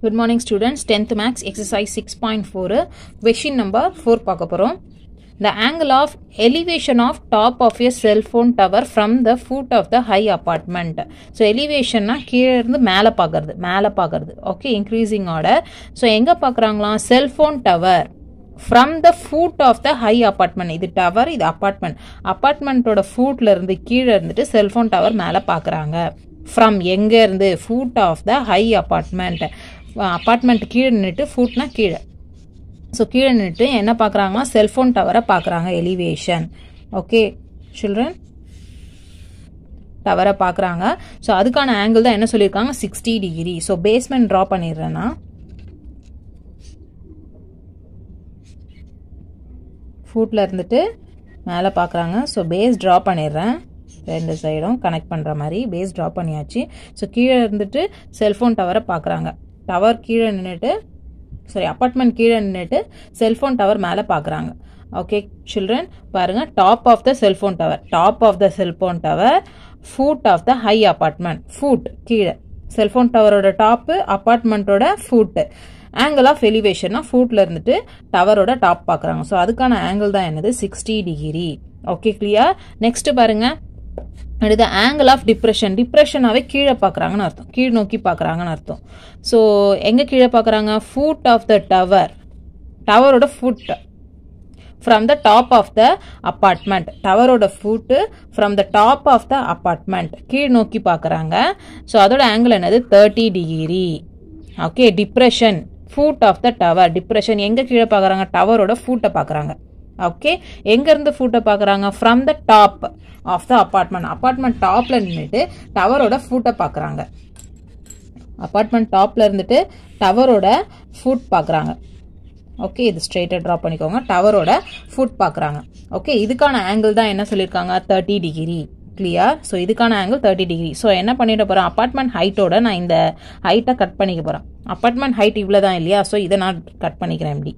Good morning students. 10th max exercise 6.4 question number 4 பார்க்க போறோம். The angle of elevation of top of a cell phone tower from the foot of the high apartment. So elevationனா கீழே இருந்து மேலே பார்க்கறது மேலே பார்க்கறது okay increasing order so எங்கே பார்க்குறாங்களாம் cellphone tower from the foot of the high apartment இது tower இது அப்பார்ட்மெண்ட் அப்பார்ட்மெண்ட்டோட ஃபூட்ல இருந்து கீழே இருந்துட்டு செல்ஃபோன் டவர் மேலே பார்க்குறாங்க ஃப்ரம் எங்கே இருந்து foot of the high apartment apartment கீழே நின்றுட்டு ஃபூட்னா கீழே ஸோ கீழே நின்றுட்டு என்ன பார்க்குறாங்கன்னா செல்ஃபோன் டவரை பார்க்குறாங்க எலிவேஷன் ஓகே சில்ட்ரன் டவரை பார்க்குறாங்க ஸோ அதுக்கான ஆங்கிள் தான் என்ன சொல்லியிருக்காங்க sixty degree so basement draw பண்ணிடுறேன்னா ஃபூட்டில் இருந்துட்டு மேலே பார்க்குறாங்க ஸோ பேஸ் ட்ரா பண்ணிடுறேன் ரெண்டு சைடும் கனெக்ட் பண்ணுற மாதிரி பேஸ் ட்ரா பண்ணியாச்சு ஸோ கீழே இருந்துட்டு செல்ஃபோன் டவரை பார்க்குறாங்க டவர் கீழே நின்றுட்டு சாரி அப்பார்ட்மெண்ட் கீழே நின்றுட்டு செல்ஃபோன் டவர் மேலே பார்க்குறாங்க ஓகே சில்ட்ரன் பாருங்கள் top of the cellphone tower top of the cellphone tower foot of the high apartment foot கீழே செல்ஃபோன் டவரோட டாப்பு அப்பார்ட்மெண்ட்டோட ஃபூட்டு ஆங்கிள் ஆஃப் எலிவேஷன்னா ஃபூட்டில் இருந்துட்டு டவரோட டாப் பார்க்குறாங்க ஸோ அதுக்கான ஆங்கிள் தான் என்னது sixty degree okay clear next பாருங்க அடுத்து ஆங்கிள் ஆஃப் டிப்ரெஷன் டிப்ரெஷனாகவே கீழே பார்க்குறாங்கன்னு அர்த்தம் கீழ் நோக்கி பார்க்குறாங்கன்னு அர்த்தம் ஸோ எங்கே கீழே பார்க்குறாங்க ஃபூட் ஆஃப் த டவர் டவரோட foot from the top of the apartment டவரோட foot from the top of the apartment கீழ் நோக்கி பார்க்குறாங்க ஸோ அதோட ஆங்கிள் என்னது thirty degree okay depression foot of the tower depression எங்கே கீழே பார்க்குறாங்க டவரோட ஃபூட்டை பார்க்குறாங்க ஓகே எங்கேருந்து ஃபூட்டை பார்க்குறாங்க from the top of the apartment apartment டாப்பில் நின்றுட்டு டவரோட ஃபூட்டை பார்க்குறாங்க அப்பார்ட்மெண்ட் டாப்பில் இருந்துட்டு டவரோட ஃபுட் பார்க்குறாங்க ஓகே இது ஸ்ட்ரெயிட்டாக ட்ரா பண்ணிக்கோங்க டவரோட ஃபுட் பார்க்குறாங்க ஓகே இதுக்கான ஆங்கிள் தான் என்ன சொல்லியிருக்காங்க தேர்ட்டி டிகிரி கிளியர் ஸோ இதுக்கான ஆங்கிள் தேர்ட்டி டிகிரி ஸோ என்ன பண்ணிட போகிறேன் அப்பார்ட்மெண்ட் ஹைட்டோட நான் இந்த ஹைட்டை கட் பண்ணிக்க போகிறேன் அப்பார்ட்மெண்ட் ஹைட் இவ்வளோ தான் இல்லையா ஸோ இதை நான் கட் பண்ணிக்கிறேன் இப்படி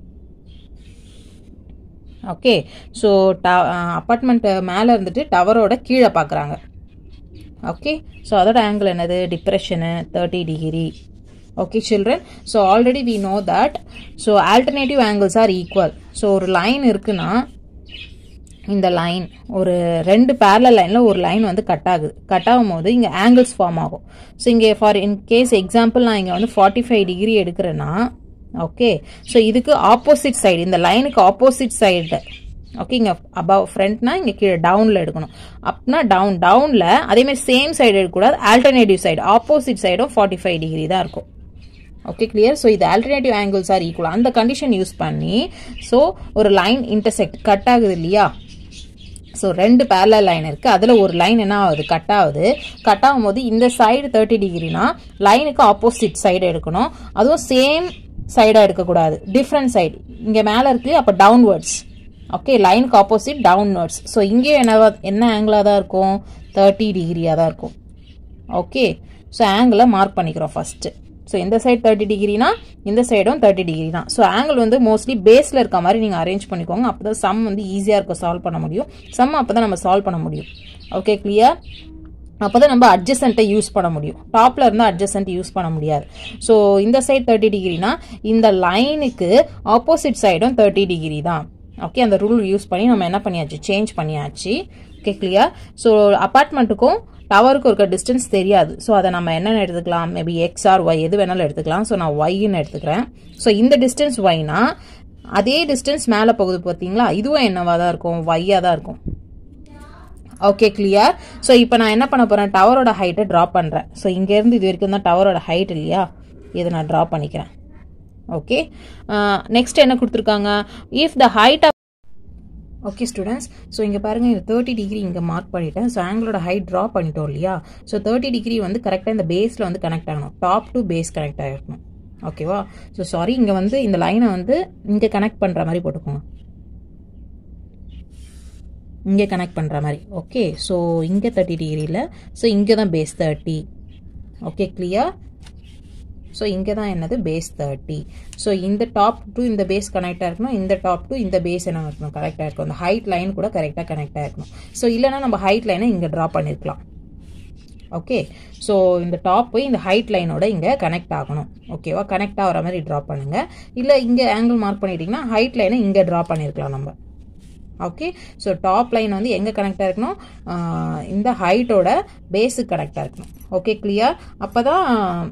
ஓகே ஸோ ட அப்பார்ட்மெண்ட் மேலே இருந்துட்டு டவரோட கீழே பார்க்குறாங்க ஓகே ஸோ அதோட ஆங்கிள் என்னது டிப்ரெஷனு thirty degree okay children so already we know that so alternative angles are equal so ஒரு லைன் இருக்குன்னா இந்த லைன் ஒரு ரெண்டு பேரலல் லைனில் ஒரு லைன் வந்து கட் ஆகுது கட் ஆகும் போது இங்கே ஆங்கிள்ஸ் ஃபார்ம் ஆகும் ஸோ இங்கே ஃபார் இன் கேஸ் எக்ஸாம்பிள் நான் இங்கே வந்து ஃபார்ட்டி ஃபைவ் டிகிரி எடுக்கிறேன்னா ஓகே ஸோ இதுக்கு ஆப்போசிட் சைடு இந்த லைனுக்கு ஆப்போசிட் சைடு ஓகே இங்கே அபவ் ஃப்ரண்ட்னா இங்கே கீழே டவுனில் எடுக்கணும் அப்னா டவுன் டவுனில் அதேமாதிரி சேம் சைடு எடுக்கக்கூடாது ஆல்டர்னேட்டிவ் சைடு ஆப்போசிட் சைடும் ஃபார்ட்டி ஃபைவ் டிகிரி தான் இருக்கும் ஓகே கிளியர் ஸோ இது ஆல்டர்னேட்டிவ் ஆங்கிள்ஸ் ஆர் ஈக்குவல் அந்த கண்டிஷன் யூஸ் பண்ணி ஸோ ஒரு லைன் இன்டர்செக்ட் கட் ஆகுது இல்லையா ஸோ ரெண்டு பேரலல் லைன் இருக்குது அதில் ஒரு லைன் என்ன ஆகுது கட் ஆகுது கட் ஆகும்போது இந்த சைடு தேர்ட்டி டிகிரினா லைனுக்கு ஆப்போசிட் சைடு எடுக்கணும் அதுவும் சேம் சைடாக எடுக்கக்கூடாது டிஃப்ரெண்ட் சைடு இங்கே மேலே இருக்குது அப்போ டவுன்வர்ட்ஸ் ஓகே லைனுக்கு ஆப்போசிட் டவுன்வர்ட்ஸ் ஸோ இங்கேயும் என்னவா என்ன ஆங்கிளாக தான் இருக்கும் தேர்ட்டி டிகிரியாக தான் இருக்கும் ஓகே ஸோ ஆங்கிளை மார்க் பண்ணிக்கிறோம் ஃபஸ்ட்டு ஸோ இந்த சைடு தேர்ட்டி டிகிரினா இந்த சைடும் தேர்ட்டி டிகிரி தான் ஸோ ஆங்கிள் வந்து மோஸ்ட்லி பேஸில் இருக்க மாதிரி நீங்கள் அரேஞ்ச் பண்ணிக்கோங்க அப்போ தான் சம் வந்து ஈஸியாக இருக்கும் சால்வ் பண்ண முடியும் சம் அப்போ தான் நம்ம சால்வ் பண்ண முடியும் ஓகே கிளியர் அப்போ தான் நம்ம அட்ஜஸ்டண்ட்டை யூஸ் பண்ண முடியும் டாப்பில் இருந்தால் அட்ஜஸ்டன்ட் யூஸ் பண்ண முடியாது ஸோ இந்த சைடு தேர்ட்டி டிகிரினா இந்த லைனுக்கு ஆப்போசிட் சைடும் தேர்ட்டி டிகிரி தான் ஓகே அந்த ரூல் யூஸ் பண்ணி நம்ம என்ன பண்ணியாச்சு சேஞ்ச் பண்ணியாச்சு ஓகே கிளியர் ஸோ அப்பார்ட்மெண்ட்டுக்கும் டவருக்கும் இருக்க டிஸ்டன்ஸ் தெரியாது ஸோ அதை நம்ம என்னென்னு எடுத்துக்கலாம் மேபி எக்ஸ் ஆர் ஒய் எது வேணாலும் எடுத்துக்கலாம் ஸோ நான் ஒய்ன்னு எடுத்துக்கிறேன் ஸோ இந்த டிஸ்டன்ஸ் ஒய்னா அதே டிஸ்டன்ஸ் மேலே போகுது பார்த்தீங்களா இதுவும் என்னவா தான் இருக்கும் ஒய்யாக தான் இருக்கும் ஓகே கிளியர் ஸோ இப்போ நான் என்ன பண்ண போகிறேன் டவரோட ஹைட்டை ட்ரா பண்ணுறேன் ஸோ இங்கேருந்து இது வரைக்கும் தான் டவரோட ஹைட் இல்லையா இதை நான் ட்ரா பண்ணிக்கிறேன் ஓகே நெக்ஸ்ட் என்ன கொடுத்துருக்காங்க if the height okay students so இங்கே பாருங்கள் இந்த தேர்ட்டி டிகிரி இங்கே மார்க் பண்ணிட்டேன் ஸோ ஆங்கிளோட ஹைட் ட்ரா பண்ணிட்டோம் இல்லையா ஸோ தேர்ட்டி டிகிரி வந்து கரெக்டாக இந்த பேஸில் வந்து கனெக்ட் ஆகணும் டாப் டு பேஸ் கனெக்ட் ஆகிருக்கணும் ஓகேவா ஸோ சாரி இங்கே வந்து இந்த லைனை வந்து இங்கே கனெக்ட் பண்ணுற மாதிரி போட்டுக்கோங்க இங்கே கனெக்ட் பண்ணுற மாதிரி ஓகே ஸோ இங்கே தேர்ட்டி டிகிரியில் ஸோ இங்கே தான் base thirty okay clear so இங்கே தான் என்னது பேஸ் தேர்ட்டி ஸோ இந்த டாப் டு இந்த பேஸ் கனெக்டாக இருக்கணும் இந்த டாப் டு இந்த பேஸ் என்ன இருக்கணும் கரெக்டாக இருக்கும் அந்த ஹைட் லைன் கூட கரெக்டாக கனெக்டாக இருக்கணும் ஸோ இல்லைனா நம்ம ஹைட் லைனை இங்கே ட்ரா பண்ணியிருக்கலாம் ஓகே ஸோ இந்த டாப் போய் இந்த ஹைட் லைனோட இங்கே கனெக்ட் ஆகணும் ஓகேவா கனெக்ட் ஆகிற மாதிரி ட்ரா பண்ணுங்க இல்லை இங்கே ஆங்கிள் மார்க் பண்ணிட்டீங்கன்னா ஹைட் லைனை இங்கே ட்ரா பண்ணியிருக்கலாம் நம்ம ஓகே ஸோ டாப் லைன் வந்து எங்கே கனெக்டாக இருக்கணும் ஆஹ் இந்த ஹைட்டோட பேஸுக்கு கனெக்டாக இருக்கணும் ஓகே கிளியர் அப்போ தான்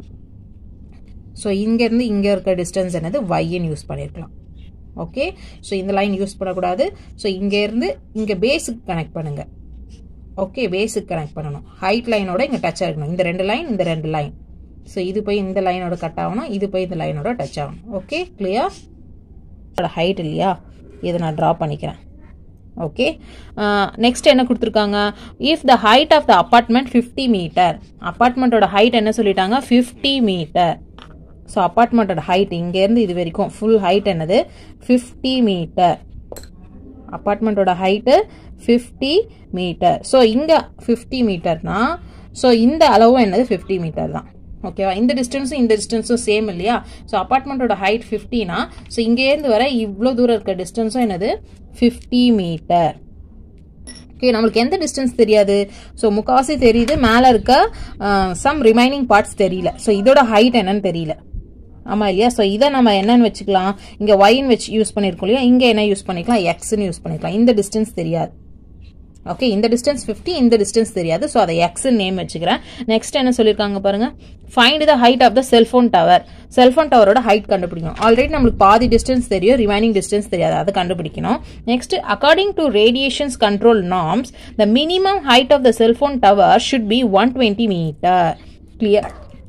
ஸோ இங்கேருந்து இங்கே இருக்க டிஸ்டன்ஸ் என்னது ஒய்ன்னு யூஸ் பண்ணியிருக்கலாம் ஓகே ஸோ இந்த லைன் யூஸ் பண்ணக்கூடாது ஸோ இங்கேருந்து இங்கே பேஸுக்கு கனெக்ட் பண்ணுங்கள் ஓகே பேஸுக்கு கனெக்ட் பண்ணணும் ஹைட் லைனோட இங்கே டச் ஆகணும் இந்த ரெண்டு லைன் இந்த ரெண்டு லைன் ஸோ இது போய் இந்த லைனோட கட் ஆகணும் இது போய் இந்த லைனோட டச் ஆகணும் ஓகே கிளியர் ஹைட் இல்லையா இதை நான் ட்ரா பண்ணிக்கிறேன் ஓகே நெக்ஸ்ட் என்ன கொடுத்துருக்காங்க if the height of the apartment fifty metre அப்பார்ட்மெண்ட்டோட ஹைட் என்ன சொல்லிட்டாங்க ஃபிஃப்டி மீட்டர் ஸோ அப்பார்ட்மெண்ட்டோட ஹைட் இங்கேருந்து இது வரைக்கும் ஃபுல் ஹைட் என்னது ஃபிஃப்டி மீட்டர் அப்பார்ட்மெண்ட்டோட ஹைட்டு ஃபிஃப்டி மீட்டர் ஸோ இங்கே ஃபிஃப்டி மீட்டர்னா ஸோ இந்த அளவும் என்னது ஃபிஃப்டி மீட்டர் தான் ஓகேவா இந்த டிஸ்டன்ஸும் இந்த டிஸ்டன்ஸும் சேம் இல்லையா ஸோ அப்பார்ட்மெண்ட்டோட ஹைட் ஃபிஃப்டினா ஸோ இங்கேருந்து வர இவ்வளோ தூரம் இருக்க டிஸ்டன்ஸும் என்னது ஃபிஃப்டி மீட்டர் ஓகே நம்மளுக்கு எந்த டிஸ்டன்ஸ் தெரியாது ஸோ முக்காவாசி தெரியுது மேலே இருக்க சம் ரிமைனிங் பார்ட்ஸ் தெரியல ஸோ இதோட ஹைட் என்னன்னு தெரியல ஆமாம் இல்லையா ஸோ இதை நம்ம என்னன்னு வச்சுக்கலாம் இங்கே ஒயின்னு வச்சு யூஸ் பண்ணியிருக்கோம் இல்லையா இங்கே என்ன யூஸ் பண்ணிக்கலாம் எக்ஸ்ன்னு யூஸ் பண்ணிக்கலாம் இந்த டிஸ்டன்ஸ் தெரியாது ஓகே இந்த டிஸ்டன்ஸ் ஃபிஃப்டி இந்த டிஸ்டன்ஸ் தெரியாது ஸோ அதை எக்ஸ் நேம் வச்சுக்கிறேன் நெக்ஸ்ட் என்ன சொல்லியிருக்காங்க பாருங்க find the height of the cellphone tower cellphone டவரோட ஹைட் கண்டுபிடிக்கணும் ஆல்ரெடி நம்மளுக்கு பாதி டிஸ்டன்ஸ் தெரியும் ரிமைனிங் டிஸ்டன்ஸ் தெரியாது அதை கண்டுபிடிக்கணும் next according to radiations control norms the minimum height of the cellphone tower should be one twenty metre clear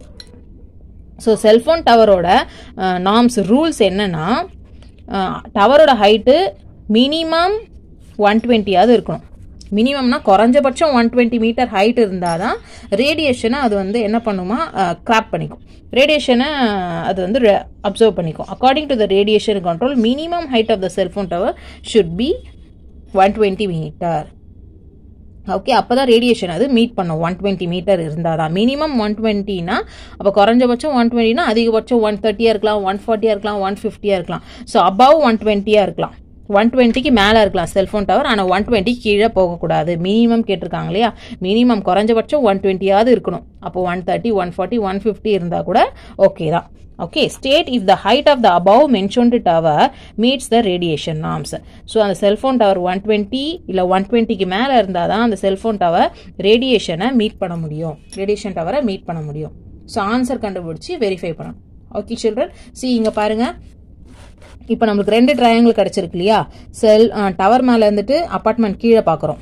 so cellphone டவரோட norms rules என்னன்னா டவரோட ஹைட்டு மினிமம் ஒன் டுவெண்ட்டியாவது இருக்கணும் மினிமம்னா குறைஞ்சபட்சம் ஒன் டுவெண்ட்டி மீட்டர் ஹைட் இருந்தால் தான் ரேடியேஷனை அது வந்து என்ன பண்ணுமா கிராப் பண்ணிக்கும் ரேடியேஷனை அது வந்து அப்சர்வ் பண்ணிக்கும் according to the radiation control minimum height of the cellphone tower should be one twenty metre okay அப்போ தான் ரேடியேஷன் அது மீட் பண்ணும் ஒன் டுவெண்ட்டி மீட்டர் இருந்தால் தான் மினிமம் ஒன் டுவெண்ட்டினா அப்போ குறைஞ்சபட்சம் ஒன் டுவெண்ட்டினா அதிகபட்சம் ஒன் தேர்ட்டியாக இருக்கலாம் ஒன் ஃபார்ட்டியாக இருக்கலாம் ஒன் ஃபிஃப்டியாக இருக்கலாம் ஸோ அபவ் ஒன் டுவெண்ட்டியாக இருக்கலாம் ஒன் டுவெண்ட்டிக்கு மேலே இருக்கலாம் செல்ஃபோன் டவர் ஆனால் ஒன் டுவெண்ட்டி கீழே போகக்கூடாது மினிமம் கேட்டிருக்காங்க இல்லையா மினிமம் குறைஞ்சபட்சம் ஒன் டுவெண்ட்டியாவது இருக்கணும் அப்போ one thirty one forty one fifty இருந்தால் கூட ஓகே தான் okay state if the height of the above mentioned tower meets the radiation norms so அந்த செல்ஃபோன் டவர் ஒன் டுவெண்ட்டி இல்லை ஒன் டுவெண்ட்டிக்கு மேலே இருந்தால் தான் அந்த செல்ஃபோன் டவர் ரேடியேஷனை மீட் பண்ண முடியும் ரேடியேஷன் டவரை மீட் பண்ண முடியும் ஸோ ஆன்சர் கண்டுபிடிச்சி வெரிஃபை பண்ணணும் ஓகே சில்ட்ரன் சி இங்கே பாருங்கள் இப்போ நம்மளுக்கு ரெண்டு ட்ரையாங்கிள் கிடச்சிருக்கு இல்லையா செல் டவர் மேலே இருந்துட்டு அப்பார்ட்மெண்ட் கீழே பார்க்குறோம்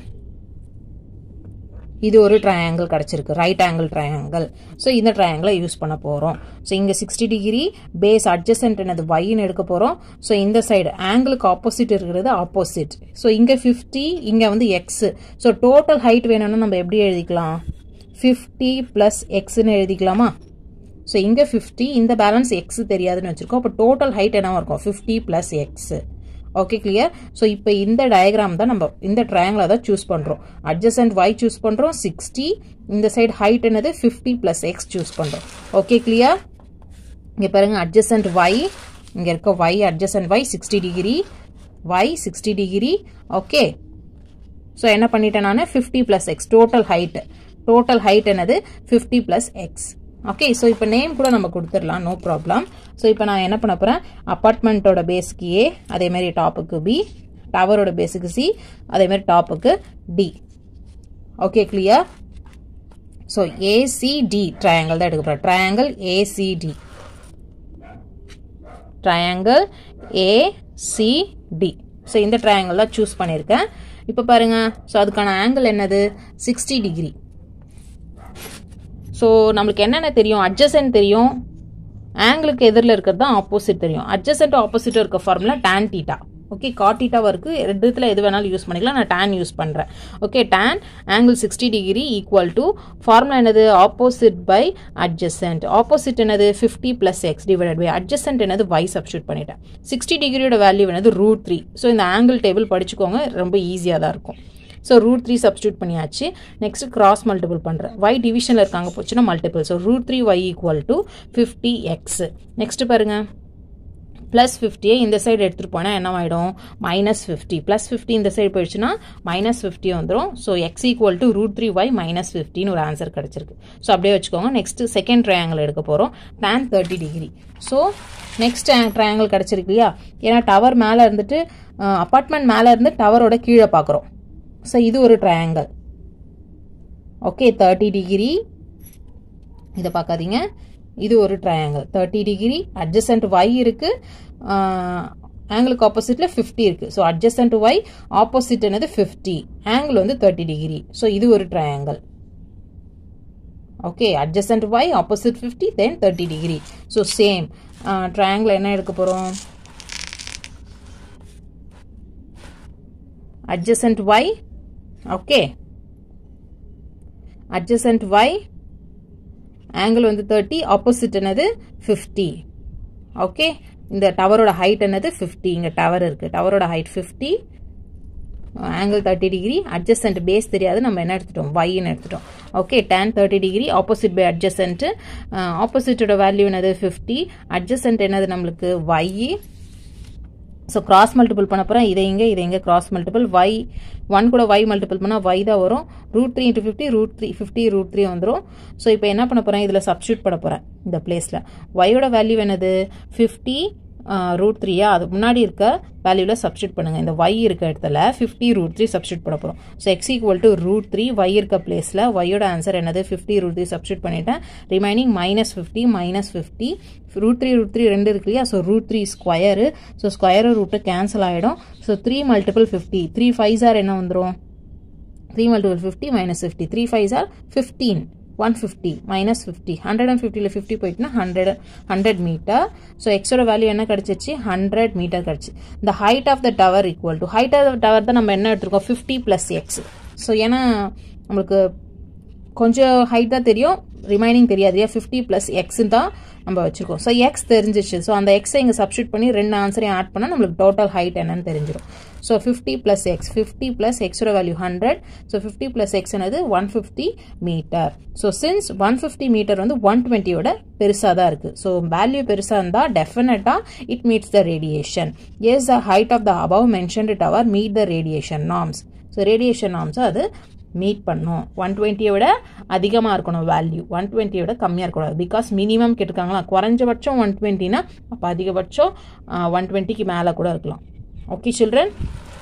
இது ஒரு ட்ரையாங்கிள் கிடச்சிருக்கு ரைட் ஆங்கிள் ட்ரையாங்கிள் ஸோ இந்த ட்ரையாங்கிளை யூஸ் பண்ண போகிறோம் ஸோ இங்கே சிக்ஸ்டி டிகிரி பேஸ் அட்ஜஸ்டன்ட் என்னது ஒய்ன்னு எடுக்க போகிறோம் ஸோ இந்த சைடு ஆங்கிளுக்கு ஆப்போசிட் இருக்கிறது ஆப்போசிட் ஸோ இங்கே ஃபிஃப்டி இங்கே வந்து எக்ஸு ஸோ டோட்டல் ஹைட் வேணும்னா நம்ம எப்படி எழுதிக்கலாம் ஃபிஃப்டி ப்ளஸ் எக்ஸ்ன்னு எழுதிக்கலாமா ஸோ இங்கே ஃபிஃப்டி இந்த பேலன்ஸ் எக்ஸ் தெரியாதுன்னு வச்சுருக்கோம் அப்போ டோட்டல் ஹைட் என்னவா இருக்கும் fifty plus x okay clear so இப்போ இந்த டயக்ராம் தான் நம்ம இந்த ட்ரையாங்கிளை தான் சூஸ் பண்ணுறோம் அட்ஜசன்ட் ஒய் சூஸ் பண்ணுறோம் சிக்ஸ்டி இந்த சைடு ஹைட் என்னது ஃபிஃப்டி ப்ளஸ் எக்ஸ் சூஸ் பண்ணுறோம் ஓகே கிளியர் இங்கே பாருங்க அட்ஜசன்ட் ஒய் இங்கே இருக்க y adjacent y sixty degree y sixty degree okay so என்ன பண்ணிட்டேன் நான் fifty plus x total height total height என்னது fifty plus x okay so இப்போ நேம் கூட நம்ம கொடுத்துடலாம் நோ ப்ராப்ளம் ஸோ இப்போ நான் என்ன பண்ண போகிறேன் அப்பார்ட்மெண்ட்டோட பேஸுக்கு ஏ அதேமாதிரி டாப்புக்கு பி டவரோட பேஸுக்கு சி அதேமாதிரி டாப்புக்கு D okay clear so ACD triangle தான் எடுக்க போகிறேன் triangle ACD triangle ACD so இந்த ட்ரையாங்கிள் தான் சூஸ் பண்ணியிருக்கேன் இப்போ பாருங்க ஸோ அதுக்கான ஆங்கிள் என்னது சிக்ஸ்டி டிகிரி ஸோ நம்மளுக்கு என்னென்ன தெரியும் அட்ஜசன்ட் தெரியும் ஆங்கிளுக்கு எதிரில் இருக்கிறது தான் ஆப்போசிட் தெரியும் அட்ஜசன்ட் ஆப்போசிட் இருக்க ஃபார்முலா டேன் டீட்டா ஓகே காட்டிட்டாவும் இருக்குது ரெண்டுத்தில் எது வேணாலும் யூஸ் பண்ணிக்கலாம் நான் டேன் யூஸ் பண்ணுறேன் okay tan angle sixty degree equal to formula என்னது ஆப்போசிட் பை அட்ஜசன்ட் ஆப்போசிட் என்னது fifty plus x divided by adjacent என்னது y சப்ஸ்டியூட் பண்ணிட்டேன் சிக்ஸ்டி டிகிரியோட வேல்யூ என்னது ரூட் த்ரீ ஸோ இந்த ஆங்கிள் டேபிள் படிச்சுக்கோங்க ரொம்ப ஈஸியாக தான் இருக்கும் ஸோ ரூட் த்ரீ சப்ஸ்டியூட் பண்ணியாச்சு நெக்ஸ்ட் கிராஸ் மல்டிபிள் பண்ணுறேன் ஒய் டிவிஷனில் இருக்காங்க போச்சுன்னா multiple so root three y equal to fifty x next பாருங்க ப்ளஸ் ஃபிஃப்டியை இந்த சைடு எடுத்துகிட்டு போனால் என்ன ஆகிடும் மைனஸ் ஃபிஃப்டி ப்ளஸ் ஃபிஃப்டி இந்த சைடு போயிடுச்சுன்னா மைனஸ் ஃபிஃப்டி வந்துடும் so x equal to root three y minus ஃபிஃப்டின்னு ஒரு ஆன்சர் கிடச்சிருக்கு ஸோ அப்படியே வச்சுக்கோங்க நெக்ஸ்ட்டு செகண்ட் ட்ரையாங்கிள் எடுக்க போகிறோம் tan thirty degree so next triangle கிடச்சிருக்கு இல்லையா ஏன்னா டவர் மேலே இருந்துட்டு அப்பார்ட்மெண்ட் மேலே இருந்து டவரோட கீழே பார்க்குறோம் ஸோ இது ஒரு ட்ரையாங்கிள் ஓகே தேர்ட்டி டிகிரி இதை பார்க்காதீங்க இது ஒரு triangle thirty degree adjacent y இருக்கு ஆங்கிளுக்கு ஆப்போசிட்ல ஃபிஃப்டி இருக்கு ஸோ அட்ஜசன்ட் ஒய் ஆப்போசிட் என்னது ஃபிஃப்டி ஆங்கிள் வந்து தேர்ட்டி டிகிரி ஸோ இது ஒரு triangle okay adjacent y opposite fifty then thirty degree so same triangle என்ன எடுக்க போகிறோம் adjacent y okay adjacent y angle வந்து 30 opposite என்னது 50 ஓகே இந்த டவரோட ஹைட் என்னது 50 இங்க டவர் இருக்கு டவரோட height 50 angle thirty degree adjacent base தெரியாது நம்ம என்ன எடுத்துட்டோம் ஒய்ன்னு எடுத்துட்டோம் okay tan thirty degree opposite by adjacent ஆப்போசிட்டோட வேல்யூ என்னது ஃபிஃப்டி அட்ஜஸ்டன்ட் என்னது நம்மளுக்கு ஒய் ஸோ கிராஸ் மல்டிபிள் பண்ண போகிறேன் இதை இங்கே இதை இங்கே கிராஸ் மல்டிபிள் ஒய் ஒன் கூட ஒய் மல்டிபிள் பண்ணால் ஒய் தான் வரும் root three into fifty root three fifty root three வந்துடும் ஸோ இப்போ என்ன பண்ண போகிறேன் இதில் சப்ஸ்டியூட் பண்ண போகிறேன் இந்த பிளேஸில் ஒய்யோட வேல்யூ என்னது ஃபிஃப்டி ரூட் த்ரீயா அது முன்னாடி இருக்க வேல்யூவில் சப்ஸ்டியூட் பண்ணுங்கள் இந்த ஒய் இருக்க இடத்துல ஃபிஃப்டி ரூட் த்ரீ சப்ஸ்டியூட் பண்ண போகிறோம் so x equal to root three y இருக்க பிளேஸில் ஒய்யோட ஆன்சர் என்னது ஃபிஃப்டி ரூட் த்ரீ சப்ஸ்டியூட் பண்ணிட்டேன் remaining minus fifty minus fifty root three root three ரெண்டு இருக்கு இல்லையா so root three square so square root cancel ஆகிடும் so three multiple fifty three five sir என்ன வந்துடும் three multiple fifty minus fifty three five sir fifteen one fifty minus fifty hundred and ஃபிஃப்டியில் fifty போயிட்டுனா hundred hundred metre so எக்ஸோட value என்ன கிடச்சிச்சு hundred metre கிடச்சி இந்த height of the tower equal to height of the tower தான் நம்ம என்ன எடுத்திருக்கோம் ஃபிஃப்டி ப்ளஸ் எக்ஸ் ஸோ ஏன்னா நம்மளுக்கு கொஞ்சம் ஹைட் தான் தெரியும் ரிமைனிங் தெரியாது இல்லையா ஃபிஃப்டி ப்ளஸ் எக்ஸ் தான் நம்ம வச்சிருக்கோம் ஸோ எக்ஸ் தெரிஞ்சிச்சு ஸோ அந்த எக்ஸை இங்கே சப்ஸ்டியூட் பண்ணி ரெண்டு ஆன்சரையும் ஆட் பண்ணால் நம்மளுக்கு டோட்டல் ஹைட் என்னன்னு தெரிஞ்சிடும் so fifty plus x fifty plus எக்ஸோட value hundred so fifty plus x என்னது one fifty metre so since one fifty metre வந்து ஒன் டுவெண்ட்டியோட பெருசாக தான் இருக்குது ஸோ வேல்யூ பெருசாக இருந்தால் டெஃபினட்டாக it meets the radiation yes the height of the above mentioned tower meet the radiation norms so radiation நார்ம்ஸை அது மீட் பண்ணும் ஒன் டுவெண்ட்டியை விட அதிகமாக இருக்கணும் வேல்யூ ஒன் டுவெண்ட்டியை விட கம்மியாக இருக்கக்கூடாது பிகாஸ் மினிமம் கேட்டிருக்காங்களா குறைஞ்சபட்சம் ஒன் டுவெண்ட்டினா அப்போ அதிகபட்சம் ஒன் டுவெண்ட்டிக்கு மேலே கூட இருக்கலாம் ஓகே சில்ட்ரன்